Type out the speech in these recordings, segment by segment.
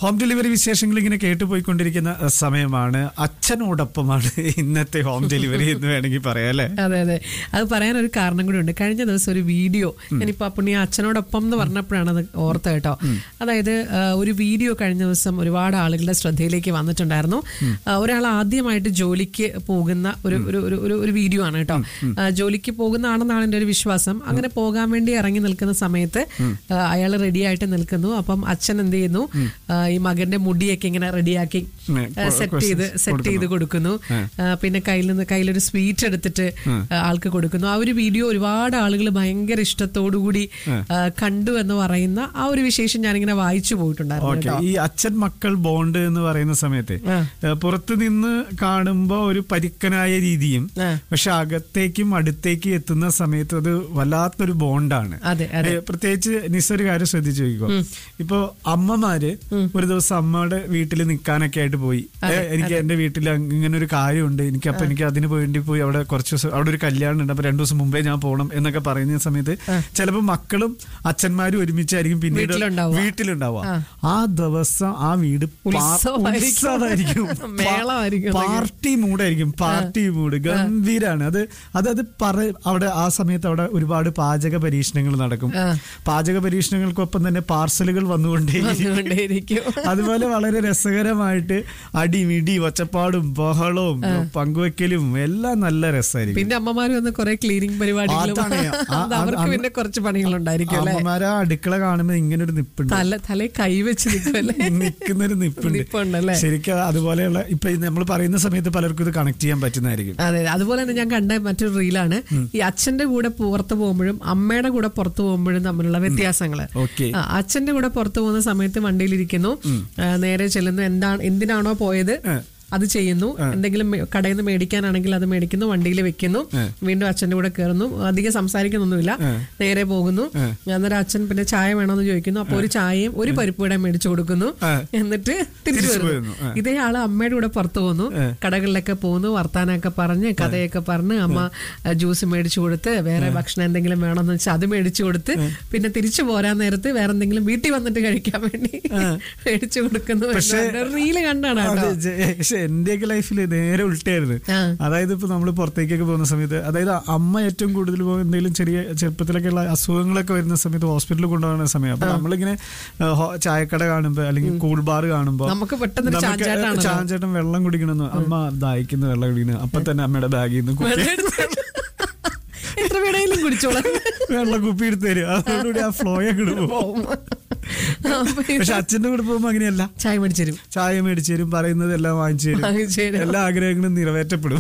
Home delivery വിശേഷങ്ങൾ ഇങ്ങനെ കേട്ടുപോയിക്കൊണ്ടിരിക്കുന്ന അഹ്, സമയമാണ് അച്ഛനോടൊപ്പമാണ് ഇന്നത്തെ ഹോം ഡെലിവറി എന്ന് വേണമെങ്കിൽ പറയാം അല്ലേ അതെ അതെ അത് പറയാൻ ഒരു കാരണം കൂടി ഉണ്ട് കഴിഞ്ഞ ദിവസം ഒരു വീഡിയോ ഞാനിപ്പോ പുണ്യ അച്ഛനോടൊപ്പം എന്ന് പറഞ്ഞപ്പോഴാണ് അത് ഓർത്ത കേട്ടോ അതായത് ആ, ഒരു വീഡിയോ കഴിഞ്ഞ ദിവസം ഒരുപാട് ആളുകളുടെ ശ്രദ്ധയിലേക്ക് വന്നിട്ടുണ്ടായിരുന്നു ആ, ഒരാൾ ആദ്യമായിട്ട് ജോലിക്ക് പോകുന്ന ഒരു ഒരു ഒരു- ഒരു ഒരു വീഡിയോ ആണ് കേട്ടോ ആ, ജോലിക്ക് പോകുന്ന ആണെന്നാണ് എൻ്റെ ഒരു വിശ്വാസം അങ്ങനെ പോകാൻ വേണ്ടി ഇറങ്ങി നിൽക്കുന്ന സമയത്ത് അയാൾ റെഡി ആയിട്ട് നിൽക്കുന്നു അപ്പം അച്ഛൻ എന്ത് ചെയ്യുന്നു ആ, ഈ മകന്റെ മുടിയൊക്കെ ഇങ്ങനെ റെഡിയാക്കി ഉം, സെറ്റ് ചെയ്ത് സെറ്റ് ചെയ്ത് കൊടുക്കുന്നു ആ, പിന്നെ കയ്യിൽ നിന്ന് കയ്യിലൊരു സ്വീറ്റ് എടുത്തിട്ട് ആ, ആൾക്ക് കൊടുക്കുന്നു ആ ഒരു വീഡിയോ ഒരുപാട് ആളുകൾ ഭയങ്കര ഇഷ്ടത്തോടുകൂടി ആ, കണ്ടു എന്ന് പറയുന്ന ആ ഒരു വിശേഷം ഞാനിങ്ങനെ വായിച്ചു പോയിട്ടുണ്ടായിരുന്നു ഓക്കെ കേട്ടോ ഈ അച്ഛൻ മക്കൾ ബോണ്ട് എന്ന് പറയുന്ന സമയത്ത് ആ. ഏഹ്, പുറത്ത് നിന്ന് കാണുമ്പോ ഒരു പരിക്കനായ രീതിയും ആ. പക്ഷെ അകത്തേക്കും അടുത്തേക്ക് എത്തുന്ന സമയത്ത് അത് വല്ലാത്തൊരു ബോണ്ടാണ് അതെ അതെ ഏഹ്, പ്രത്യേകിച്ച് നിസ്സ ഒരു കാര്യം ശ്രദ്ധിച്ചു നോക്കിക്കോ ഇപ്പൊ അമ്മമാര് ഒരു ദിവസം അമ്മയുടെ വീട്ടിൽ നിൽക്കാനൊക്കെ ആയിട്ട് പോയി ഏഹ്, എനിക്ക് എന്റെ വീട്ടിൽ ഇങ്ങനെ ഒരു കാര്യമുണ്ട് എനിക്ക് അപ്പൊ എനിക്ക് അതിന് വേണ്ടി പോയി അവിടെ കുറച്ച് ദിവസം അവിടെ ഒരു കല്യാണം ഉണ്ട് അപ്പൊ രണ്ടു ദിവസം മുമ്പേ ഞാൻ പോകണം എന്നൊക്കെ പറയുന്ന സമയത്ത് ചിലപ്പോൾ മക്കളും അച്ഛന്മാരും ഒരുമിച്ചായിരിക്കും പിന്നീട് വീട്ടിലുണ്ടാവുക. വീട്ടിലുണ്ടാവുക ആ ദിവസം ആ വീട് പാ- ഉത്സവമായിരിക്കും. ഉത്സവമായിരിക്കും മേളമായിരിക്കും. പാർട്ടി മൂഡായിരിക്കും പാർട്ടി മൂഡ് ഗംഭീരാണ് അത് അത് അത് പറ അവിടെ ആ സമയത്ത് അവിടെ ഒരുപാട് പാചക പരീക്ഷണങ്ങൾ നടക്കും ആ. പാചക പരീക്ഷണങ്ങൾക്കൊപ്പം തന്നെ പാർസലുകൾ വന്നുകൊണ്ടേ വന്നുകൊണ്ടേയിരിക്കും അതുപോലെ വളരെ രസകരമായിട്ട് അടിമിടി ഒച്ചപ്പാടും ബഹളവും പങ്കുവെക്കലും എല്ലാം നല്ല രസമായിരിക്കും പിന്നെ അമ്മമാര് വന്ന് കുറെ ക്ലീനിങ് പരിപാടികളും അതാണ്. ആ- അത് അവർക്ക് അത് പിന്നെ കുറച്ച് പണികളുണ്ടായിരിക്കും അല്ലെ അമ്മമാരെ ആ അടുക്കള കാണുമ്പോൾ ഇങ്ങനെ ഒരു നിപ്പുണ്ട് തല തലേ കൈവച്ച് നിൽക്കുമല്ലേ നിൽക്കുന്നൊരു നിപ്പുണ്ട് നിപ്പുണ്ടല്ലേ ശരിക്കും അതുപോലെയുള്ള ഇപ്പൊ നമ്മൾ പറയുന്ന സമയത്ത് പലർക്കും ഇത് കണക്ട് ചെയ്യാൻ പറ്റുന്നതായിരിക്കും അതെ അതുപോലെ തന്നെ ഞാൻ കണ്ട മറ്റൊരു റീലാണ് ഈ അച്ഛന്റെ കൂടെ പുറത്തു പോകുമ്പോഴും അമ്മയുടെ കൂടെ പുറത്തു പോകുമ്പോഴും തമ്മിലുള്ള വ്യത്യാസങ്ങള് ഓക്കെ ആ, അച്ഛന്റെ കൂടെ പുറത്തു പോകുന്ന സമയത്ത് വണ്ടിയിലിരിക്കുന്നു ആ, നേരെ ചെല്ലുന്നു എന്താണ് എന്തിനാണോ പോയത് അത് ചെയ്യുന്നു എന്തെങ്കിലും മേ- കടയിൽ നിന്ന് മേടിക്കാനാണെങ്കിൽ അത് മേടിക്കുന്നു വണ്ടിയിൽ വെക്കുന്നു വീണ്ടും അച്ഛന്റെ കൂടെ കയറുന്നു അധികം സംസാരിക്കുന്നൊന്നുമില്ല നേരെ പോകുന്നു അന്നേരം അച്ഛൻ പിന്നെ ചായ വേണമെന്ന് ചോദിക്കുന്നു അപ്പൊ ഒരു ചായയും ഒരു പരിപ്പൂടെ മേടിച്ചു കൊടുക്കുന്നു എന്നിട്ട് തിരിച്ചു തിരിച്ചു വരുന്നു വരുന്നു. ഇതേ ആള് അമ്മയുടെ കൂടെ പുറത്തു പോകുന്നു കടകളിലൊക്കെ പോകുന്നു വർത്താനൊക്കെ പറഞ്ഞ് കഥയൊക്കെ പറഞ്ഞ് അമ്മ ആ, ജ്യൂസ് മേടിച്ചു കൊടുത്ത് വേറെ ഭക്ഷണം എന്തെങ്കിലും വേണമെന്ന് വെച്ചാൽ അത് മേടിച്ചു കൊടുത്ത് പിന്നെ തിരിച്ചു പോരാൻ നേരത്ത് വേറെ എന്തെങ്കിലും വീട്ടിൽ വന്നിട്ട് കഴിക്കാൻ വേണ്ടി മേടിച്ചു കൊടുക്കുന്നു റീല് കണ്ടാണ് കേട്ടോ അത് ജെ- പക്ഷെ എന്റെയൊക്കെ ലൈഫിൽ നേരെ ഉൾട്ടായിരുന്നു ആ. അതായത് ഇപ്പൊ നമ്മൾ പുറത്തേക്കൊക്കെ പോകുന്ന സമയത്ത് അതായത് അമ്മ ഏറ്റവും കൂടുതൽ പോകും എന്തെങ്കിലും ചെറിയ ചെറുപ്പത്തിലൊക്കെ ഉള്ള അസുഖങ്ങളൊക്കെ വരുന്ന സമയത്ത് ഹോസ്പിറ്റലിൽ കൊണ്ടുപോകുന്ന സമയം അപ്പൊ നമ്മളിങ്ങനെ ആ, ഹോ- ചായക്കട കാണുമ്പോ അല്ലെങ്കിൽ കൂൾ ബാർ കാണുമ്പോ നമുക്ക് പെട്ടെന്നൊരു നമുക്ക് ചാഞ്ചാട്ടാണല്ലോ. ചാഞ്ചേട്ടൻ വെള്ളം കുടിക്കണമെന്ന് അമ്മ ദാഹിക്കുന്ന വെള്ളം കുടിക്കുന്നു അപ്പൊ തന്നെ അമ്മയുടെ ബാഗിൽ നിന്ന് കുപ്പി എത്ര വേണേലും കുടിച്ചോളാം വെള്ളം കുപ്പി എടുത്ത് തരും അതോടുകൂടി ആ ഫ്ലോയൊക്കെ പോകും അപ്പൊ ഇത് പക്ഷെ അച്ഛന്റെ കൂടെ പോകുമ്പോ അങ്ങനെയല്ല ചായ മേടിച്ചു ചായ മേടിച്ചു തരും പറയുന്നത് എല്ലാം വാങ്ങിച്ചു തരും വാങ്ങിച്ചു തരും. എല്ലാ ആഗ്രഹങ്ങളും നിറവേറ്റപ്പെടും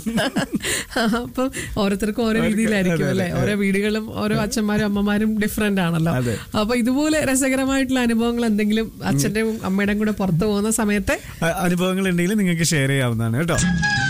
അപ്പം ഓരോരുത്തർക്കും ഓരോ രീതിയിലായിരിക്കും അല്ലെ ഓരോ വീടുകളും ഓരോ അച്ഛന്മാരും അമ്മമാരും ഡിഫറെന്റ് ആണല്ലോ അതെ. അപ്പൊ ഇതുപോലെ രസകരമായിട്ടുള്ള അനുഭവങ്ങൾ എന്തെങ്കിലും അച്ഛന്റെയും അമ്മയുടെയും കൂടെ പുറത്തു പോകുന്ന സമയത്ത് അനുഭവങ്ങൾ ഉണ്ടെങ്കിൽ നിങ്ങൾക്ക് ഷെയർ ചെയ്യാവുന്നതാണ് കേട്ടോ